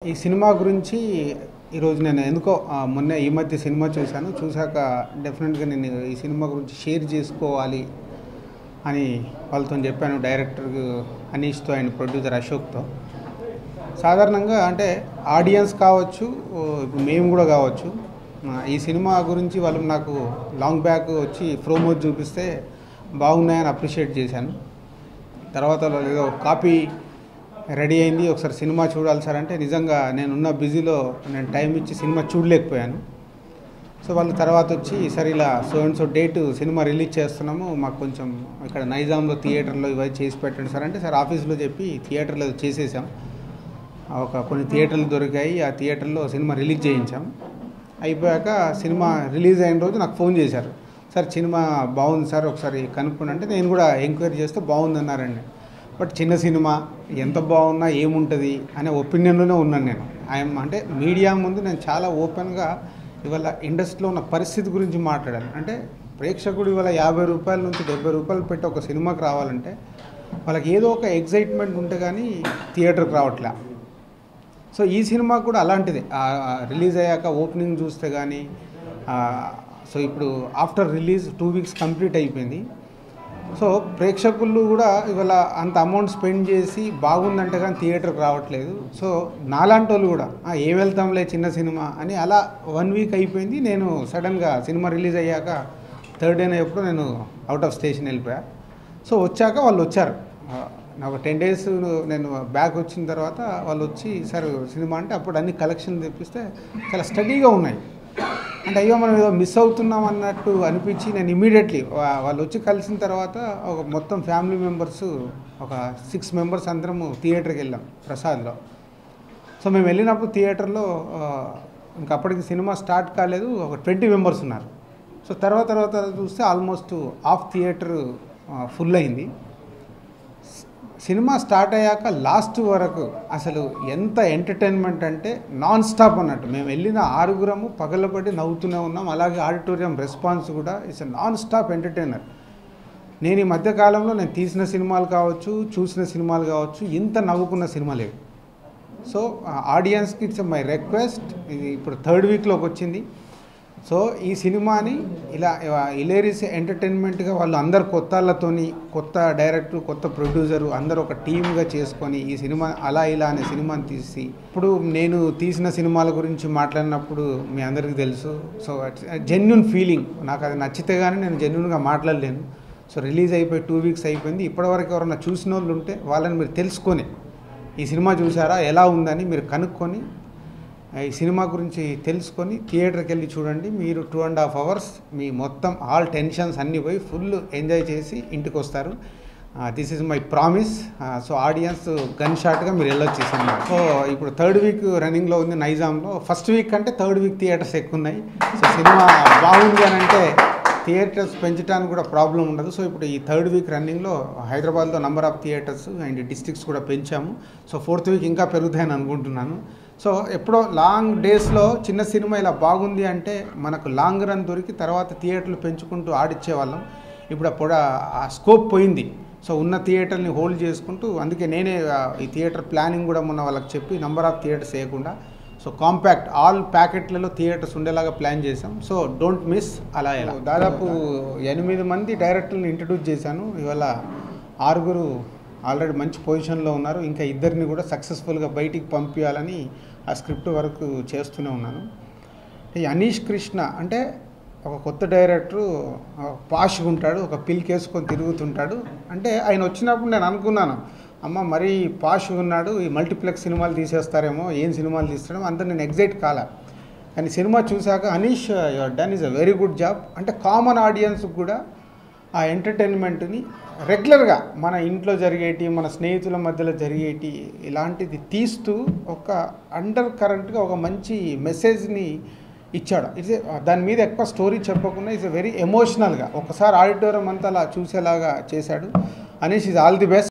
ఈ సినిమా గురించి ఈరోజు నేను ఎందుకో ఆ, మొన్న ఈ మధ్య సినిమా చూశాను చూశాక డెఫినెట్గా నేను ఈ సినిమా గురించి షేర్ చేసుకోవాలి అని వాళ్ళతో చెప్పాను డైరెక్టర్ అనీష్తో అండ్ ప్రొడ్యూసర్ అశోక్తో సాధారణంగా అంటే ఆడియన్స్ కావచ్చు ఓ, ఇప్పుడు మేము కూడా కావచ్చు ఆ, ఈ సినిమా గురించి వాళ్ళు నాకు లాంగ్ బ్యాక్ వచ్చి ప్రోమో చూపిస్తే బాగున్నాయని అప్రిషియేట్ చేశాను తర్వాత వాళ్ళు ఏదో కాపీ రెడీ అయింది ఒకసారి సినిమా చూడాలి సార్ అంటే నిజంగా నేనున్న బిజీలో నేను టైం ఇచ్చి సినిమా చూడలేకపోయాను సో వాళ్ళు తర్వాత వచ్చి సరే ఇలా సో అండ్ సో డేట్ సినిమా రిలీజ్ చేస్తున్నాము మాకు కొంచెం ఇక్కడ నైజాంలో థియేటర్లో ఇవన్నీ చేసి పెట్టండి సార్ అంటే సార్ ఆఫీస్లో చెప్పి థియేటర్లో చేసేసాం ఒక కొన్ని థియేటర్లు దొరికాయి ఆ థియేటర్లో సినిమా రిలీజ్ చేయించాం అయిపోయాక సినిమా రిలీజ్ అయిన రోజు నాకు ఫోన్ చేశారు సార్ సినిమా బాగుంది సార్ ఒకసారి కనుక్కోండి అంటే నేను కూడా ఎంక్వైరీ చేస్తే బాగుంది అన్నారండి బట్ చిన్న సినిమా ఎంత బాగున్నా ఏముంటుంది అనే ఒపీనియన్లోనే ఉన్నాను నేను ఐఎమ్ అంటే మీడియా ముందు నేను చాలా ఓపెన్గా ఇవాళ ఇండస్ట్రీలో ఉన్న పరిస్థితి గురించి మాట్లాడాను అంటే ప్రేక్షకుడు ఇవాళ యాభై రూపాయల నుంచి డెబ్బై రూపాయలు పెట్టి ఒక సినిమాకి రావాలంటే వాళ్ళకి ఏదో ఒక ఎగ్జైట్మెంట్ ఉంటే కానీ థియేటర్కి రావట్లే సో ఈ సినిమా కూడా అలాంటిదే రిలీజ్ అయ్యాక ఓపెనింగ్ చూస్తే కానీ సో ఇప్పుడు after release two weeks complete అయిపోయింది సో ప్రేక్షకులు కూడా ఇవాళ అంత అమౌంట్ స్పెండ్ చేసి బాగుందంటే కానీ థియేటర్కి రావట్లేదు సో నాలాంటి వాళ్ళు కూడా "ఆ, ఏం వెళ్తాంలే చిన్న సినిమా అని అలా వన్ వీక్ అయిపోయింది నేను సడన్గా సినిమా రిలీజ్ అయ్యాక థర్డ్ డేనే ఎప్పుడు నేను అవుట్ ఆఫ్ స్టేషన్ వెళ్ళిపోయా సో వచ్చాక వాళ్ళు వచ్చారు ఆ, నాకు టెన్ డేస్ నేను బ్యాక్ వచ్చిన తర్వాత వాళ్ళు వచ్చి సార్ సినిమా అంటే అప్పుడు అన్ని కలెక్షన్ తెప్పిస్తే చాలా స్టడీగా ఉన్నాయి అంటే అయ్యో మనం ఏదో మిస్ అవుతున్నాం అన్నట్టు అనిపించి నేను ఇమీడియట్లీ వాళ్ళు వచ్చి కలిసిన తర్వాత ఒక మొత్తం ఫ్యామిలీ మెంబర్స్ ఒక సిక్స్ మెంబర్స్ అందరము థియేటర్కి వెళ్ళాం ప్రసాద్లో సో మేము వెళ్ళినప్పుడు థియేటర్లో ఆ, ఇంకా అప్పటికి సినిమా స్టార్ట్ కాలేదు ఒక ట్వంటీ మెంబర్స్ ఉన్నారు సో తర్వాత తర్వాత చూస్తే ఆల్మోస్ట్ హాఫ్ థియేటర్ ఫుల్ అయింది సినిమా స్టార్ట్ అయ్యాక లాస్ట్ వరకు అసలు ఎంత ఎంటర్టైన్మెంట్ అంటే నాన్ స్టాప్ అన్నట్టు మేము వెళ్ళిన ఆరుగురము పగలబడి నవ్వుతూనే ఉన్నాం అలాగే ఆడిటోరియం రెస్పాన్స్ కూడా ఇట్స్ నాన్ స్టాప్ ఎంటర్టైనర్ నేను ఈ మధ్య కాలంలో నేను తీసిన సినిమాలు కావచ్చు చూసిన సినిమాలు కావచ్చు ఇంత నవ్వుకున్న సినిమా లేవు సో ఆడియన్స్కి ఇట్స్ మై రిక్వెస్ట్ ఇది ఇప్పుడు థర్డ్ వీక్లోకి వచ్చింది సో ఈ సినిమాని ఇలా ఇలేరీస్ ఎంటర్టైన్మెంట్గా వాళ్ళు అందరు కొత్త వాళ్ళతోని కొత్త డైరెక్టర్ కొత్త ప్రొడ్యూసరు అందరూ ఒక టీమ్గా చేసుకొని ఈ సినిమా అలా ఇలా అనే సినిమాని తీసి ఇప్పుడు నేను తీసిన సినిమాల గురించి మాట్లాడినప్పుడు మీ అందరికీ తెలుసు సో జెన్యున్ ఫీలింగ్ నాకు అది నచ్చితే కానీ నేను జెన్యున్గా మాట్లాడలేను సో రిలీజ్ అయిపోయి టూ వీక్స్ అయిపోయింది ఇప్పటివరకు ఎవరైనా చూసిన వాళ్ళు ఉంటే వాళ్ళని మీరు తెలుసుకొని ఈ సినిమా చూసారా ఎలా ఉందని మీరు కనుక్కొని ఈ సినిమా గురించి తెలుసుకొని థియేటర్కి వెళ్ళి చూడండి మీరు టూ అండ్ హాఫ్ అవర్స్ మీ మొత్తం ఆల్ టెన్షన్స్ అన్నీ పోయి ఫుల్ ఎంజాయ్ చేసి ఇంటికి వస్తారు this is my promise so audience gun షాట్గా మీరు వెళ్ళొచ్చు ఈ సినిమా సో ఇప్పుడు థర్డ్ వీక్ రన్నింగ్లో ఉంది నైజాంలో ఫస్ట్ వీక్ అంటే థర్డ్ వీక్ థియేటర్స్ ఎక్కువ ఉన్నాయి సో సినిమా బాగుంది అని అంటే థియేటర్స్ పెంచడానికి కూడా ప్రాబ్లం ఉండదు సో ఇప్పుడు ఈ థర్డ్ వీక్ రన్నింగ్లో హైదరాబాద్లో number of theatres and districts కూడా పెంచాము సో ఫోర్త్ వీక్ ఇంకా పెరుగుతాయని అనుకుంటున్నాను సో ఎప్పుడో లాంగ్ డేస్లో చిన్న సినిమా ఇలా బాగుంది అంటే మనకు లాంగ్ రన్ దొరికి తర్వాత థియేటర్లు పెంచుకుంటూ ఆడిచ్చే వాళ్ళం ఇప్పుడు అప్పుడు ఆ స్కోప్ పోయింది సో ఉన్న థియేటర్ని హోల్డ్ చేసుకుంటూ అందుకే నేనే ఆ, ఈ థియేటర్ ప్లానింగ్ కూడా మొన్న వాళ్ళకి చెప్పి నంబర్ ఆఫ్ థియేటర్స్ వేయకుండా సో కాంపాక్ట్ ఆల్ ప్యాకెట్లలో థియేటర్స్ ఉండేలాగా ప్లాన్ చేసాం సో డోంట్ మిస్ అలా ఎలా దాదాపు ఎనిమిది మంది డైరెక్టర్ని ఇంట్రడ్యూస్ చేశాను ఇవాళ ఆరుగురు ఆల్రెడీ మంచి పొజిషన్లో ఉన్నారు ఇంకా ఇద్దరిని కూడా సక్సెస్ఫుల్గా బయటికి పంపించాలని ఆ స్క్రిప్ట్ వర్క్ చేస్తూనే ఉన్నాను ఈ అనీష్ కృష్ణ అంటే ఒక కొత్త డైరెక్టరు పాష్గా ఉంటాడు ఒక పిల్కేసుకొని తిరుగుతుంటాడు అంటే ఆయన వచ్చినప్పుడు నేను అనుకున్నాను అమ్మ మరీ పాష్గా ఉన్నాడు ఈ మల్టీప్లెక్స్ సినిమాలు తీసేస్తారేమో ఏం సినిమాలు తీస్తాడేమో అంత నేను ఎగ్జైట్ కాలే కానీ సినిమా చూశాక Anish your done is a very good job అంటే కామన్ ఆడియన్స్కి కూడా ఆ ఎంటర్టైన్మెంట్ని రెగ్యులర్గా మన ఇంట్లో జరిగేటి మన స్నేహితుల మధ్యలో జరిగేటి ఇలాంటిది తీస్తూ ఒక అండర్ కరెంట్గా ఒక మంచి మెసేజ్ని ఇచ్చాడు ఇట్స్ దాని మీద ఎక్కువ స్టోరీ చెప్పకుండా ఇట్స్ వెరీ ఎమోషనల్గా ఒకసారి ఆడిటోరియం అంతా అలా చూసేలాగా చేశాడు అనేసి ఇస్ ఆల్ ది బెస్ట్